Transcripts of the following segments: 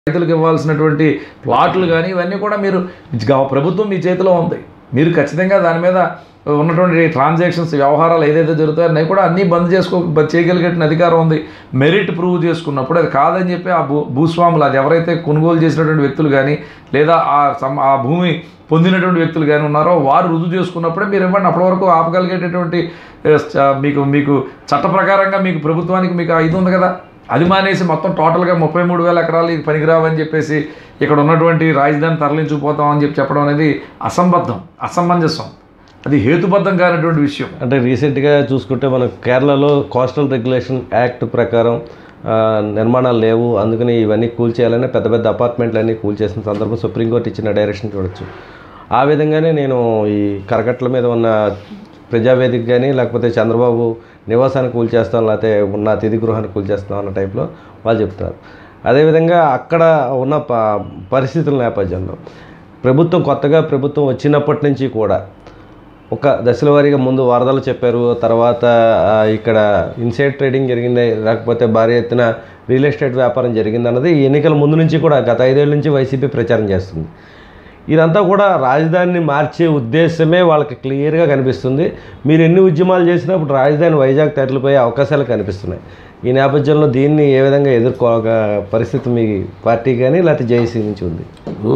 రైతులకు ఇవ్వాల్సినటువంటి ప్లాట్లు కానీ ఇవన్నీ కూడా మీరు గవ- ప్రభుత్వం మీ చేతిలో ఉంది మీరు ఖచ్చితంగా దాని మీద ఉన్నటువంటి ట్రాన్సాక్షన్స్ వ్యవహారాలు ఏదైతే జరుగుతాయో అన్నీ కూడా అన్నీ బంద్ చేసుకో బ- చేయగలిగేట అధికారం ఉంది మెరిట్ ప్రూవ్ చేసుకున్నప్పుడు అది కాదని చెప్పి ఆ భూ భూస్వాములు అది ఎవరైతే కొనుగోలు చేసినటువంటి వ్యక్తులు కానీ లేదా ఆ సమ్ ఆ భూమి పొందినటువంటి వ్యక్తులు కానీ ఉన్నారో వారు రుజువు చేసుకున్నప్పుడే మీరు ఇవ్వండి అప్పటి వరకు ఆపగలిగేటటువంటి ఏ, చ- మీకు మీకు చట్ట ప్రకారంగా మీకు ప్రభుత్వానికి మీకు ఆ ఇది ఉంది కదా అది మానేసి మొత్తం టోటల్గా ముప్పై మూడు వేల ఎకరాలు ఇది పనికిరావని చెప్పేసి ఇక్కడ ఉన్నటువంటి రాజధాని తరలించుకుపోతామని చెప్పి చెప్పడం అనేది అసంబద్ధం అసమంజసం అది హేతుబద్ధం కానటువంటి విషయం అంటే రీసెంట్గా చూసుకుంటే మన కేరళలో కోస్టల్ రెగ్యులేషన్ యాక్ట్ ప్రకారం ఆ, నిర్మాణాలు లేవు అందుకని ఇవన్నీ కూల్చేయాలని పెద్ద పెద్ద అపార్ట్మెంట్లు అన్నీ కూల్చేసిన సందర్భం సుప్రీంకోర్టు ఇచ్చిన డైరెక్షన్ చూడొచ్చు ఆ విధంగానే నేను ఈ కరకట్ల మీద ఉన్న ప్రజావేదిక కానీ లేకపోతే చంద్రబాబు నివాసాన్ని కూల్చేస్తాం లేకపోతే ఉన్న అతిథి గృహాన్ని కూల్చేస్తాం అన్న టైప్లో వాళ్ళు చెప్తున్నారు అదేవిధంగా అక్కడ ఉన్న ప పరిస్థితుల నేపథ్యంలో ప్రభుత్వం కొత్తగా ప్రభుత్వం వచ్చినప్పటి నుంచి కూడా ఒక దశల వారీగా ముందు వరదలు చెప్పారు తర్వాత ఆ, ఇక్కడ ఇన్సైడ్ ట్రేడింగ్ జరిగింది లేకపోతే భారీ ఎత్తున రియల్ ఎస్టేట్ వ్యాపారం జరిగింది అన్నది ఈ ఎన్నికల ముందు నుంచి కూడా గత ఐదేళ్ళ నుంచి వైసీపీ ప్రచారం చేస్తుంది ఇదంతా కూడా రాజధానిని మార్చే ఉద్దేశమే వాళ్ళకి క్లియర్గా కనిపిస్తుంది మీరు ఎన్ని ఉద్యమాలు చేసినా ఇప్పుడు రాజధాని వైజాగ్ తరలిపోయే అవకాశాలు కనిపిస్తున్నాయి ఈ నేపథ్యంలో దీన్ని ఏ విధంగా ఎదుర్కోగ పరిస్థితి మీ పార్టీ కానీ లేకపోతే జేఏసీ నుంచి ఉంది ఇప్పుడు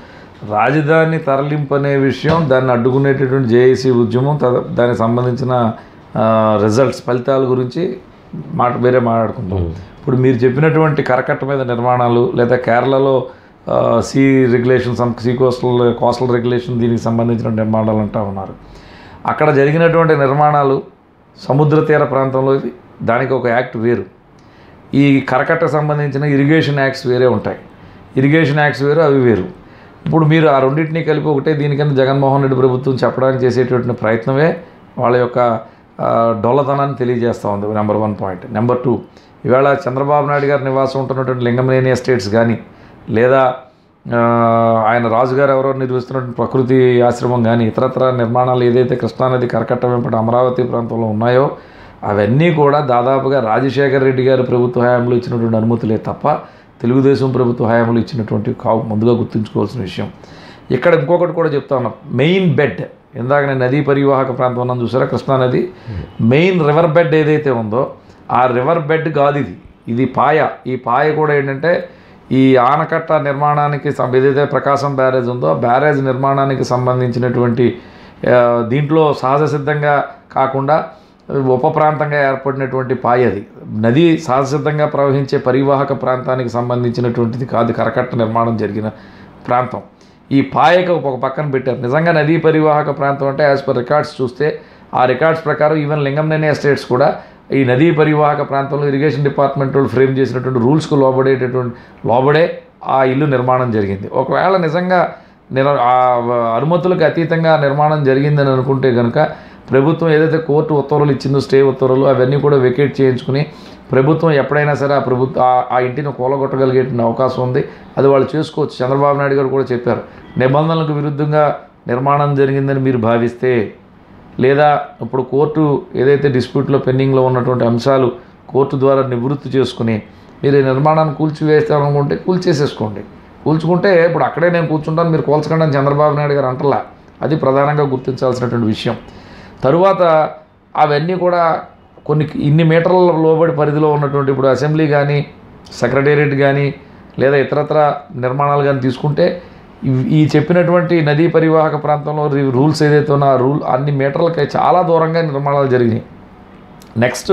రాజధాని తరలింపు అనే విషయం దాన్ని అడ్డుకునేటటువంటి జేఏసీ ఉద్యమం తద- దానికి సంబంధించిన రిజల్ట్స్ ఫలితాల గురించి మాట వేరే మాట్లాడుకుంటాం ఇప్పుడు మీరు చెప్పినటువంటి కరకట్ట మీద నిర్మాణాలు లేదా కేరళలో ఆ, సీ రెగ్యులేషన్ సమ్ సీ కోస్టల్ కోస్టల్ రెగ్యులేషన్ దీనికి సంబంధించిన నిర్మాణాలు అంటా ఉన్నారు అక్కడ జరిగినటువంటి నిర్మాణాలు సముద్ర తీర ప్రాంతంలో ఇది. దానికి ఒక యాక్ట్ వేరు ఈ కరకట్టకు సంబంధించిన ఇరిగేషన్ యాక్ట్స్ వేరే ఉంటాయి ఇరిగేషన్ యాక్ట్స్ వేరు అవి వేరు ఇప్పుడు మీరు ఆ రెండింటినీ కలిపి ఒకటే దీనికింద జగన్మోహన్ రెడ్డి ప్రభుత్వం చెప్పడానికి చేసేటటువంటి ప్రయత్నమే వాళ్ళ యొక్క ఆ, డొల్లతనాన్ని తెలియజేస్తూ ఉంది number one point number two ఇవాళ చంద్రబాబు నాయుడు గారి నివాసం ఉంటున్నటువంటి లింగంనేని ఎస్టేట్స్ కానీ లేదా ఆ, ఆయన రాజుగారు ఎవరో నిర్వహిస్తున్నటువంటి ప్రకృతి ఆశ్రమం కానీ ఇతరత్ర నిర్మాణాలు ఏదైతే కృష్ణానది కరకట్ట వెంపటి అమరావతి ప్రాంతంలో ఉన్నాయో అవన్నీ కూడా దాదాపుగా రాజశేఖర రెడ్డి గారి ప్రభుత్వ హయాంలో ఇచ్చినటువంటి అనుమతులే తప్ప తెలుగుదేశం ప్రభుత్వ హయాంలో ఇచ్చినటువంటి కావు ముందుగా గుర్తుంచుకోవాల్సిన విషయం ఇక్కడ ఇంకొకటి కూడా చెప్తా ఉన్నా మెయిన్ బెడ్ ఇందాక నేను నదీ పరివాహక ప్రాంతం ఉన్నాను చూసారా కృష్ణానది మెయిన్ రివర్ బెడ్ ఏదైతే ఉందో ఆ రివర్ బెడ్ కాదు ఇది ఇది పాయ ఈ పాయ కూడా ఏంటంటే ఈ ఆనకట్ట నిర్మాణానికి సం- ఏదైతే ప్రకాశం బ్యారేజ్ ఉందో ఆ బ్యారేజ్ నిర్మాణానికి సంబంధించినటువంటి ఆ, దీంట్లో సహజ సిద్ధంగా కాకుండా ఉప ప్రాంతంగా ఏర్పడినటువంటి పాయ అది నది సహజసిద్ధంగా ప్రవహించే పరివాహక ప్రాంతానికి సంబంధించినటువంటిది కాదు కరకట్ట నిర్మాణం జరిగిన ప్రాంతం ఈ పాయకు ఒక పక్కన పెట్టారు నిజంగా నదీ పరివాహక ప్రాంతం అంటే యాజ్ పర్ రికార్డ్స్ చూస్తే ఆ రికార్డ్స్ ప్రకారం ఈవెన్ లింగంనేని ఎస్టేట్స్ కూడా ఈ నదీ పరివాహక ప్రాంతంలో ఇరిగేషన్ డిపార్ట్మెంట్ వాళ్ళు ఫ్రేమ్ చేసినటువంటి రూల్స్కు లోబడేటటువంటి లోబడే ఆ ఇల్లు నిర్మాణం జరిగింది ఒకవేళ నిజంగా నిర ఆ అనుమతులకు అతీతంగా నిర్మాణం జరిగిందని అనుకుంటే కనుక ప్రభుత్వం ఏదైతే కోర్టు ఉత్తర్వులు ఇచ్చిందో స్టే ఉత్తర్వులు అవన్నీ కూడా వెకేట్ చేయించుకుని ప్రభుత్వం ఎప్పుడైనా సరే ఆ ప్రభుత్వ ఆ- ఆ ఇంటిని కూలగొట్టగలిగే అవకాశం ఉంది అది వాళ్ళు చేసుకోవచ్చు చంద్రబాబు నాయుడు గారు కూడా చెప్పారు నిబంధనలకు విరుద్ధంగా నిర్మాణం జరిగిందని మీరు భావిస్తే లేదా ఇప్పుడు కోర్టు ఏదైతే డిస్ప్యూట్లో పెండింగ్లో ఉన్నటువంటి అంశాలు కోర్టు ద్వారా నివృత్తి చేసుకుని మీరు ఈ నిర్మాణాన్ని కూల్చివేస్తారనుకుంటే కూల్చేసేసుకోండి కూల్చుకుంటే ఇప్పుడు అక్కడే నేను కూర్చుంటాను మీరు కూల్చకండి అని చంద్రబాబు నాయుడు గారు అంటలా అది ప్రధానంగా గుర్తించాల్సినటువంటి విషయం తరువాత అవన్నీ కూడా కొన్ని ఇన్ని మీటర్ల లోబడి పరిధిలో ఉన్నటువంటి ఇప్పుడు అసెంబ్లీ కానీ సెక్రటేరియట్ కానీ లేదా ఇతరత్ర నిర్మాణాలు కానీ తీసుకుంటే ఇవ్- ఈ చెప్పినటువంటి నదీ పరివాహక ప్రాంతంలో రి- రూల్స్ ఏదైతే ఉన్నా ఆ రూల్ అన్ని మీటర్లకి చాలా దూరంగా నిర్మాణాలు జరిగినాయి నెక్స్ట్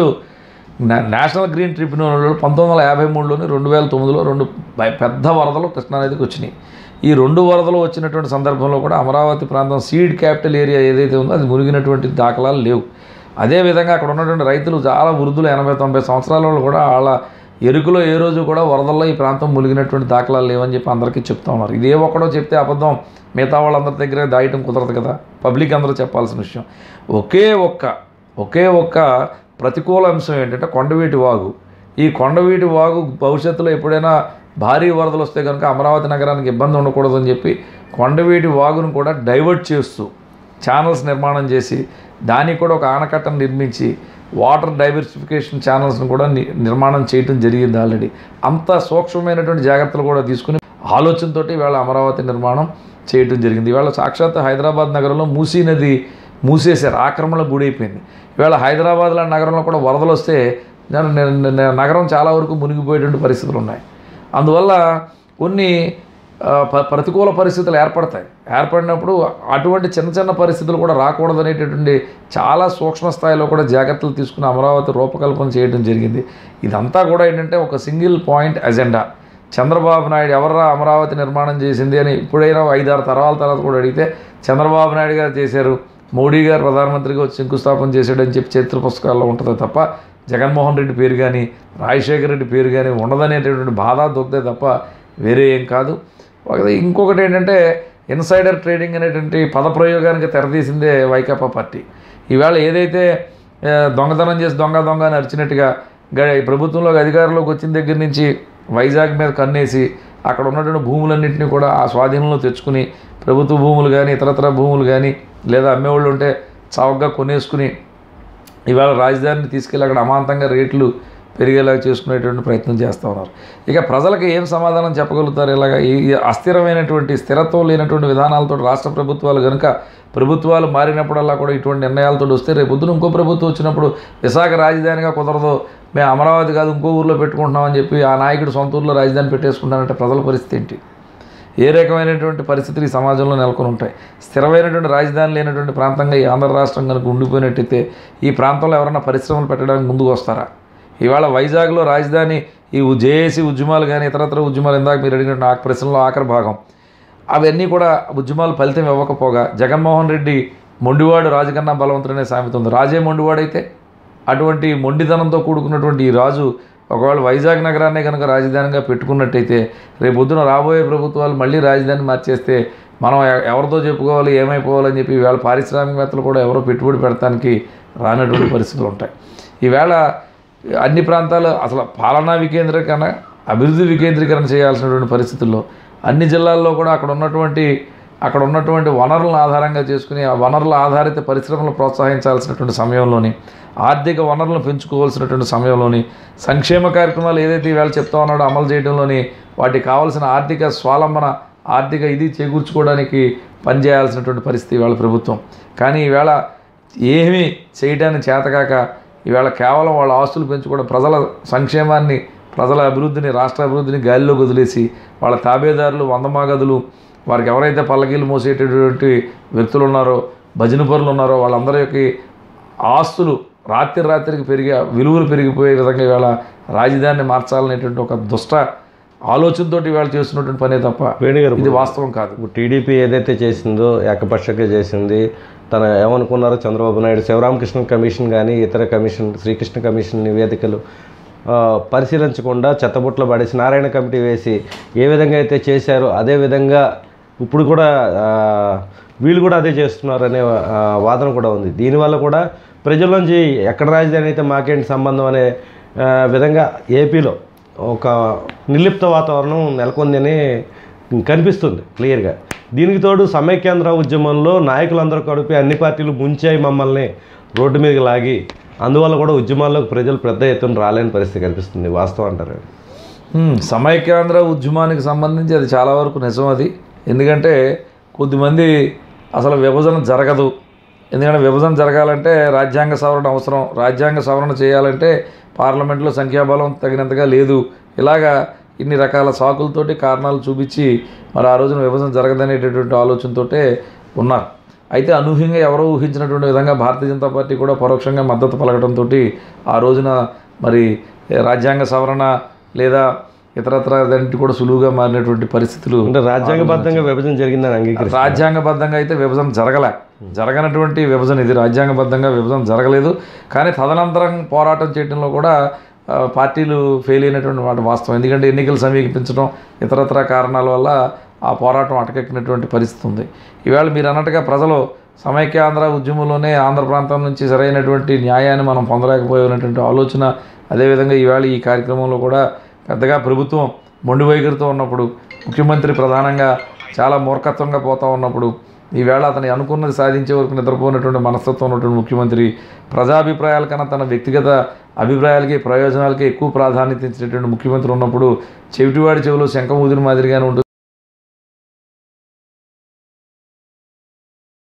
నా- నేషనల్ గ్రీన్ ట్రిబ్యునల్ పంతొమ్మిది వందల యాభై మూడులోని రెండు వేల తొమ్మిదిలో రెండు బై- పెద్ద వరదలు కృష్ణానదికి వచ్చినాయి ఈ రెండు వరదలు వచ్చినటువంటి సందర్భంలో కూడా అమరావతి ప్రాంతం సీడ్ క్యాపిటల్ ఏరియా ఏదైతే ఉందో అది మునిగినటువంటి దాఖలాలు లేవు అదేవిధంగా అక్కడ ఉన్నటువంటి రైతులు చాలా వృద్ధులు ఎనభై తొంభై సంవత్సరాల వాళ్ళు కూడా వాళ్ళ ఎరుకులో ఏ రోజు కూడా వరదల్లో ఈ ప్రాంతం మునిగినటువంటి దాఖలాలు లేవని చెప్పి అందరికీ చెప్తా ఉన్నారు ఇదే ఒక్కడో చెప్తే అబద్ధం మిగతా వాళ్ళందరి దగ్గర దాయటం కుదరదు కదా పబ్లిక్ అందరూ చెప్పాల్సిన విషయం ఒకే ఒక్క ఒకే ఒక్క ప్రతికూల అంశం ఏంటంటే కొండవీటి వాగు ఈ కొండవీటి వాగు భవిష్యత్తులో ఎప్పుడైనా భారీ వరదలు వస్తే కనుక అమరావతి నగరానికి ఇబ్బంది ఉండకూడదని చెప్పి కొండవీటి వాగును కూడా డైవర్ట్ చేస్తూ ఛానల్స్ నిర్మాణం చేసి దానికి కూడా ఒక ఆనకట్టను నిర్మించి వాటర్ డైవర్సిఫికేషన్ ఛానల్స్ని కూడా ని- నిర్మాణం చేయటం జరిగింది ఆల్రెడీ అంత సూక్ష్మమైనటువంటి జాగ్రత్తలు కూడా తీసుకుని ఆలోచనతోటి ఇవాళ అమరావతి నిర్మాణం చేయటం జరిగింది ఇవాళ సాక్షాత్ హైదరాబాద్ నగరంలో మూసీ నది మూసేశారు ఆక్రమణకు గురైపోయింది ఇవాళ హైదరాబాద్ లాంటి నగరంలో కూడా వరదలు వస్తే న- న- న- నగరం చాలా వరకు మునిగిపోయేటువంటి పరిస్థితులు ఉన్నాయి అందువల్ల కొన్ని ఆ, ప- ప్రతికూల పరిస్థితులు ఏర్పడతాయి ఏర్పడినప్పుడు అటువంటి చిన్న చిన్న పరిస్థితులు కూడా రాకూడదనేటటువంటి చాలా సూక్ష్మ స్థాయిలో కూడా జాగ్రత్తలు తీసుకుని అమరావతి రూపకల్పన చేయడం జరిగింది ఇదంతా కూడా ఏంటంటే ఒక single point agenda Chandrababu Naidu ఎవర్రా అమరావతి నిర్మాణం చేసింది అని ఇప్పుడైనా ఐదారు తరాల తర్వాత కూడా అడిగితే చంద్రబాబు నాయుడు గారు చేశారు మోడీ గారు ప్రధానమంత్రిగా వచ్చి శంకుస్థాపన చేశాడని చెప్పి చరిత్ర పుస్తకాల్లో ఉంటుంది తప్ప జగన్మోహన్ రెడ్డి పేరు కానీ రాజశేఖర రెడ్డి పేరు కానీ ఉండదనేటటువంటి బాధ దొక్కితే తప్ప వేరే ఏం కాదు ఒక- ఇంకొకటి ఏంటంటే ఇన్సైడర్ ట్రేడింగ్ అనేటువంటి పదప్రయోగానికి తెరతీసిందే వైకాపా పార్టీ ఈవేళ ఏదైతే ఆ, దొంగతనం చేసి దొంగ దొంగ అని అరిచినట్టుగా గ- ఈ ప్రభుత్వంలోకి అధికారంలోకి వచ్చిన దగ్గర నుంచి వైజాగ్ మీద కన్నేసి అక్కడ ఉన్నటువంటి భూములన్నింటినీ కూడా ఆ స్వాధీనంలో తెచ్చుకుని ప్రభుత్వ భూములు కానీ ఇతరతర భూములు కానీ లేదా అమ్మేవాళ్ళు ఉంటే చౌకగా కొనేసుకుని ఇవాళ రాజధానిని తీసుకెళ్ళి అక్కడ అమాంతంగా రేట్లు పెరిగేలా చేసుకునేటువంటి ప్రయత్నం చేస్తూ ఉన్నారు ఇక ప్రజలకు ఏం సమాధానం చెప్పగలుగుతారు ఇలాగ ఈ ఈ అస్థిరమైనటువంటి స్థిరత్వం లేనటువంటి విధానాలతో రాష్ట్ర ప్రభుత్వాలు కనుక ప్రభుత్వాలు మారినప్పుడల్లా కూడా ఇటువంటి నిర్ణయాలతో వస్తే రేపు పొద్దున ఇంకో ప్రభుత్వం వచ్చినప్పుడు విశాఖ రాజధానిగా కుదరదు మేము అమరావతి కాదు ఇంకో ఊర్లో పెట్టుకుంటున్నామని చెప్పి ఆ నాయకుడు సొంత ఊర్లో రాజధాని పెట్టేసుకుంటానంటే ప్రజల పరిస్థితి ఏంటి ఏ రకమైనటువంటి పరిస్థితులు ఈ సమాజంలో నెలకొని ఉంటాయి స్థిరమైనటువంటి రాజధాని లేనటువంటి ప్రాంతంగా ఈ ఆంధ్ర రాష్ట్రం కనుక ఉండిపోయినట్టయితే ఈ ప్రాంతంలో ఎవరైనా పరిశ్రమలు పెట్టడానికి ముందుకు వస్తారా ఇవాళ వైజాగ్లో రాజధాని ఈ జేఏసీ ఉద్యమాలు కానీ ఇతరత్ర ఉద్యమాలు ఇందాక మీరు అడిగినట్టు ఆ ప్రశ్నలో ఆఖరి భాగం అవన్నీ కూడా ఉద్యమాలు ఫలితం ఇవ్వకపోగా జగన్మోహన్ రెడ్డి మొండివాడు రాజకన్నా బలవంతుడనే సామెత ఉంది రాజే మొండివాడైతే అటువంటి మొండితనంతో కూడుకున్నటువంటి ఈ రాజు ఒకవేళ వైజాగ్ నగరాన్నే కనుక రాజధానిగా పెట్టుకున్నట్టయితే రేపు పొద్దున రాబోయే ప్రభుత్వాలు మళ్ళీ రాజధాని మార్చేస్తే మనం ఎ- ఎవరితో చెప్పుకోవాలి ఏమైపోవాలని చెప్పి ఈవేళ పారిశ్రామికవేత్తలు కూడా ఎవరో పెట్టుబడి పెడతానికి రానటువంటి పరిస్థితులు ఉంటాయి ఈవేళ అన్ని ప్రాంతాలు అసలు పాలనా వికేంద్రీకరణ అభివృద్ధి వికేంద్రీకరణ చేయాల్సినటువంటి పరిస్థితుల్లో అన్ని జిల్లాల్లో కూడా అక్కడ ఉన్నటువంటి అక్కడ ఉన్నటువంటి వనరులను ఆధారంగా చేసుకుని ఆ వనరుల ఆధారిత పరిశ్రమలు ప్రోత్సహించాల్సినటువంటి సమయంలోని ఆర్థిక వనరులను పెంచుకోవాల్సినటువంటి సమయంలోని సంక్షేమ కార్యక్రమాలు ఏదైతే ఈవేళ చెప్తా ఉన్నాడో అమలు చేయడంలోని వాటికి కావాల్సిన ఆర్థిక స్వాలంబన ఆర్థిక ఇది చేకూర్చుకోవడానికి పనిచేయాల్సినటువంటి పరిస్థితి ఇవాళ ప్రభుత్వం కానీ ఈవేళ ఏమీ చేయడానికి చేతకాక ఈవేళ కేవలం వాళ్ళ ఆస్తులు పెంచుకోవడం ప్రజల సంక్షేమాన్ని ప్రజల అభివృద్ధిని రాష్ట్ర అభివృద్ధిని గాలిలోకి వదిలేసి వాళ్ళ తాబేదారులు వందమాగదులు వారికి ఎవరైతే పల్లకీలు మోసేటటువంటి వ్యక్తులు ఉన్నారో భజన పరులు ఉన్నారో వాళ్ళందరికీ ఆస్తులు రాత్రి రాత్రికి పెరిగే విలువలు పెరిగిపోయే విధంగా ఇవాళ రాజధానిని మార్చాలనేటువంటి ఒక దుష్ట ఆలోచనతో ఇవాళ చేస్తున్నటువంటి పనే తప్ప వేణు గారు ఇది వాస్తవం కాదు ఇప్పుడు టీడీపీ ఏదైతే చేసిందో ఏకపక్షంగా చేసింది తన ఏమనుకున్నారో చంద్రబాబు నాయుడు శివరామకృష్ణ కమిషన్ కానీ ఇతర కమిషన్ శ్రీకృష్ణ కమిషన్ నివేదికలు ఆ, పరిశీలించకుండా చెత్తబుట్టలో పడేసి నారాయణ కమిటీ వేసి ఏ విధంగా అయితే చేశారో అదే విధంగా ఇప్పుడు కూడా ఆ, వీళ్ళు కూడా అదే చేస్తున్నారు అనే ఆ, వాదన కూడా ఉంది దీనివల్ల కూడా ప్రజల్లోంచి ఎక్కడ రాజధాని అయితే మాకేంటి సంబంధం అనే ఆ, విధంగా ఏపీలో ఒక నిర్లిప్త వాతావరణం నెలకొందని కనిపిస్తుంది క్లియర్గా దీనికి తోడు సమైక్యాంధ్ర ఉద్యమంలో నాయకులందరూ కలిపి అన్ని పార్టీలు ముంచాయి మమ్మల్ని రోడ్డు మీదకి లాగి అందువల్ల కూడా ఉద్యమాల్లోకి ప్రజలు పెద్ద ఎత్తున రాలేని పరిస్థితి కనిపిస్తుంది వాస్తవం అంటారు హ్మ్, సమైక్యాంధ్ర ఉద్యమానికి సంబంధించి అది చాలా వరకు నిజం అది ఎందుకంటే కొద్దిమంది అసలు విభజన జరగదు ఎందుకంటే విభజన జరగాలంటే రాజ్యాంగ సవరణ అవసరం రాజ్యాంగ సవరణ చేయాలంటే పార్లమెంట్లో సంఖ్యాబలం తగినంతగా లేదు ఇలాగా ఇన్ని రకాల సాకులతోటి కారణాలు చూపించి మరి ఆ రోజున విభజన జరగదనేటటువంటి ఆలోచనతోటే ఉన్నారు అయితే అనూహ్యంగా ఎవరో ఊహించినటువంటి విధంగా భారతీయ జనతా పార్టీ కూడా పరోక్షంగా మద్దతు పలకడంతో ఆ రోజున మరి రాజ్యాంగ సవరణ లేదా ఇతరత్ర దానికి కూడా సులువుగా మారినటువంటి పరిస్థితులు అంటే రాజ్యాంగబద్ధంగా విభజన జరిగిందని అంగీకరిస్తారు రాజ్యాంగబద్ధంగా అయితే విభజన జరగలే జరగనటువంటి విభజన ఇది రాజ్యాంగబద్ధంగా విభజన జరగలేదు కానీ తదనంతరం పోరాటం చేయడంలో కూడా ఆ, పార్టీలు ఫెయిల్ అయినటువంటి మాట వాస్తవం ఎందుకంటే ఎన్నికలు సమీపించడం ఇతరత్ర కారణాల వల్ల ఆ పోరాటం అటకెక్కినటువంటి పరిస్థితి ఉంది ఈవేళ మీరు అన్నట్టుగా ప్రజలు సమైక్య ఆంధ్ర ఉద్యమంలోనే ఆంధ్ర ప్రాంతం నుంచి సరైనటువంటి న్యాయాన్ని మనం పొందలేకపోయినటువంటి ఆలోచన అదేవిధంగా ఈవేళ ఈ కార్యక్రమంలో కూడా పెద్దగా ప్రభుత్వం మొండి వైఖరితో ఉన్నప్పుడు ముఖ్యమంత్రి ప్రధానంగా చాలా మూర్ఖత్వంగా పోతూ ఉన్నప్పుడు ఈవేళ అతని అనుకున్నది సాధించే వరకు నిద్రపోయినటువంటి మనస్తత్వం ఉన్నటువంటి ముఖ్యమంత్రి ప్రజాభిప్రాయాల కన్నా తన వ్యక్తిగత అభిప్రాయాలకి ప్రయోజనాలకి ఎక్కువ ప్రాధాన్యత ఇచ్చినటువంటి ముఖ్యమంత్రి ఉన్నప్పుడు చెవిటివాడి చెవిలో శంఖం ఊదిన మాదిరిగానే ఉంటుంది